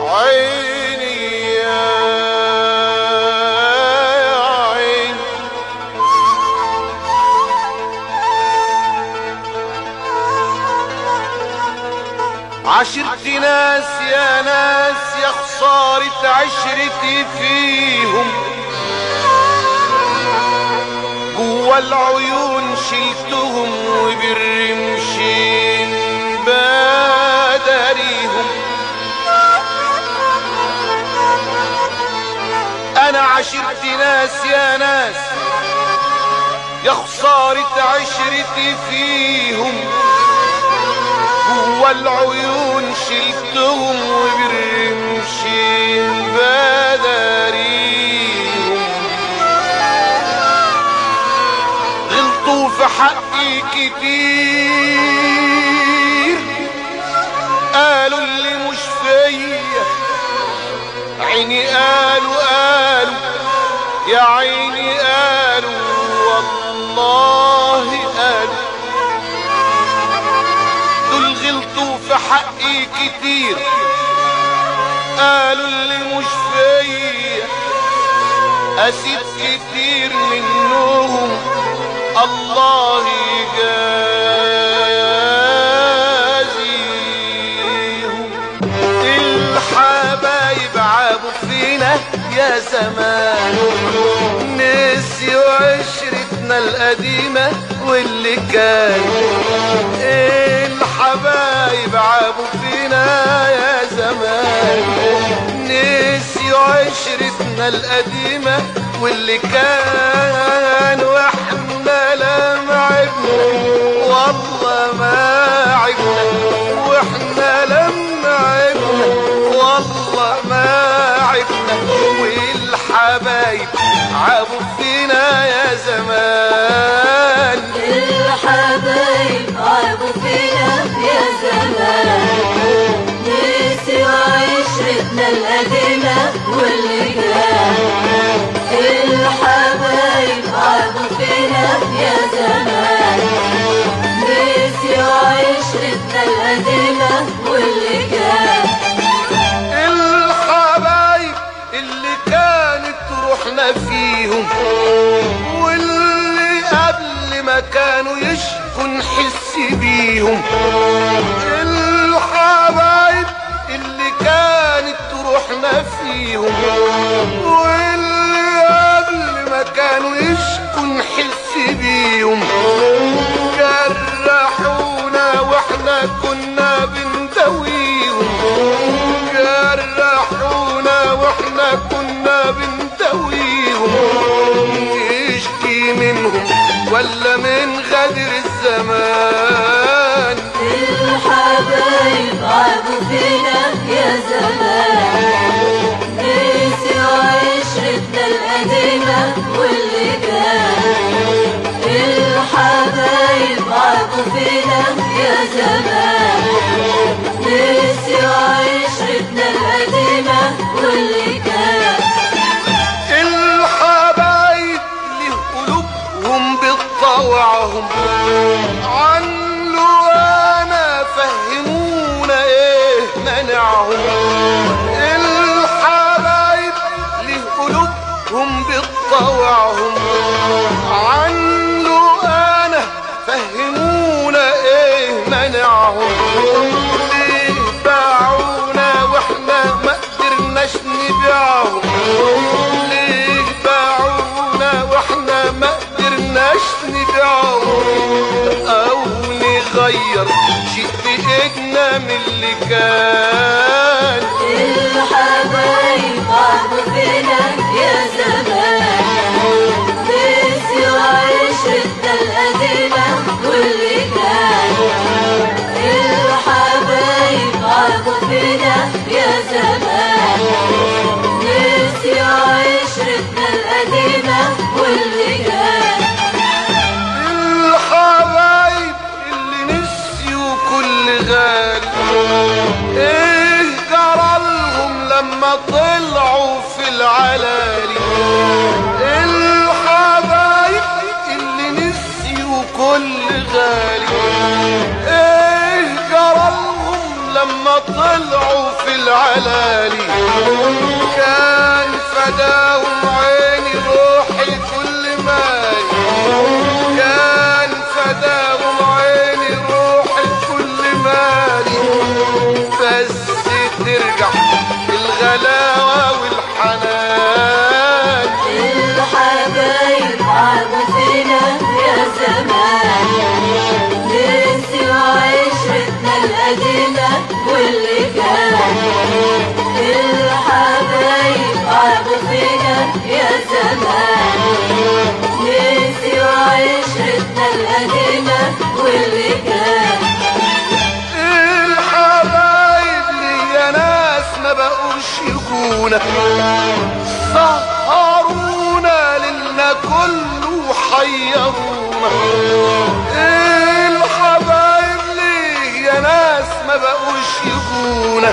عيني يا عين عشرت ناس يا ناس يا خسارة عشرتي فيهم جوا العيون شلتهم وبالرمشين بدريهم انا عشرت ناس يا ناس يا خسارة عشرتي فيهم جوا العيون شلتهم وبالرمشين بدريهم غلطوا في حقي كتير قالوا اللي مش فيا عيني قالوا قالوا يا عيني قالوا والله قالوا دول غلطوا في حقي كتير قالوا اللي مش فيا قسيت كتير منهم الله يجازيهم الحبايب عابوا فينا يا زمان نسيوا عشرتنا القديمة واللي كان الحبايب عابوا فينا يا زمان نسيوا عشرتنا القديمة واللي كان واحنا لما عبنا والله ما عبنا واحنا لما عبنا والله ما عبنا والحبايب عابوا فينا يا زمان الحبايب عابوا فينا يا زمان نسيوا عشرتنا القديمة واللي كان الحبايب عابوا فينا يا زمان نسيوا عشرتنا القديمة واللي كان الحبايب اللي كانت روحنا فيهم واللي قبل ما كانوا يشكوا نحس بيهم الحبايب اللي كانت روحنا فيهم واللي قبل ما كانوا يشكوا نحس بيهم جرحونا واحنا كنا بنداويهم جرحونا واحنا كنا بنداويهم نشكي منهم ولا من غدر الزمان الحبايب عابوا فينا يا زمان نسيوا عشرتنا القديمة واللي كان الحبايب عابوا فينا يا زمان نسيوا عشرتنا القديمة واللي كان الحبايب اللي قلوبهم بتطوعهم عنه انا فهمونا ايه منعهم الحبايب اللي قلوبهم بتطوعهم عنه انا فهمونا ايه منعهم ليه باعونا واحنا ما قدرناش نبيعهم ليه باعونا واحنا ما قدرناش نبيعهم او نغير شيء بايدنا من اللي كان الحبايب عابوا فينا يا زمان نسيوا عشرتنا القديمة واللي كان الحبايب عابوا فينا يا زمان نسيوا عشرتنا القديمة واللي كان الحبايب اللي نسيوا كل غالي حلالي كان فداهم عيني روحي كل مالي كان فداهم عيني روحي كل مالي بس ترجع الغلاوة والحنان الحبايب عادوا فينا يا زمان نسيوا عشرتنا القديمة واللي كان الحبايب عادوا فينا يا زمان نسيوا عشرتنا القديمة واللي كان الحبايب ليا ناس ما بقوش يخونا سهرونا ليلنا كله حيرونا الحبايب ليا ناس ما بقوش يخونا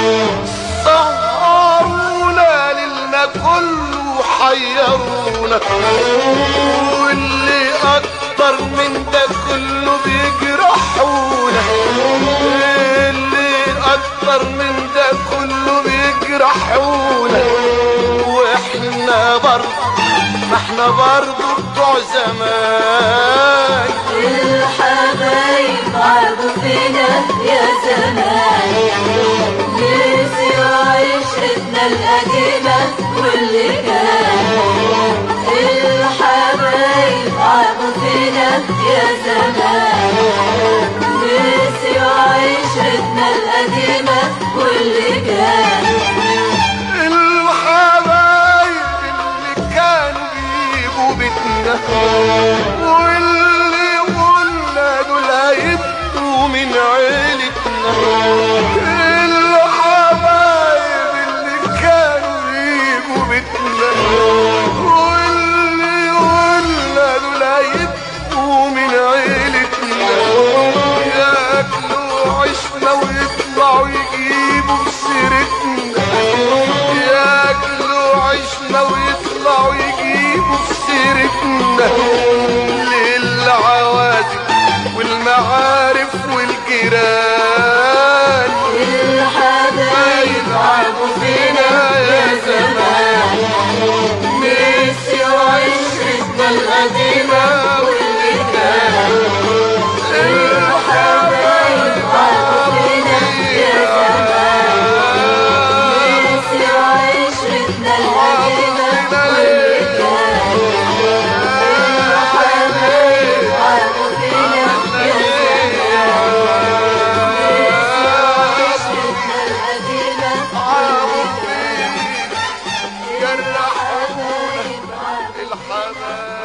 سهرونا ليلنا كله حيرونا واللي اكتر من ده كله بيجرحونا اللي اكتر من ده كله بيجرحونا واحنا برضه ما احنا برضه بتوع زمان الحبايب عادوا فينا يا زمان نسيوا عشرتنا القديمة واللي كان الحبايب عادوا فينا يا زمان نسيوا عشرتنا القديمة واللي كان الحبايب اللي كانوا بيجوا بيتنا واللي قلنا دول هيبقوا من عيلتنا الحبايب اللي كانوا بيجوا بيتنا واللي قلنا دول هيبقوا من عيلتنا ياكلوا عشنا ويطلعوا يجيبوا بسيرتنا ياكلوا عشنا ويطلعوا يجيبوا بسيرتنا للعوازم والمعارف والجيران الحبايب عادوا فينا يا زمان نسيوا عشرتنا القديمة واللي كان الحبايب عادوا فينا يا زمان نسيوا عشرتنا القديمة واللي كان الحبايب عادوا فينا يا عشرتنا القديمة جرحونا الحبايب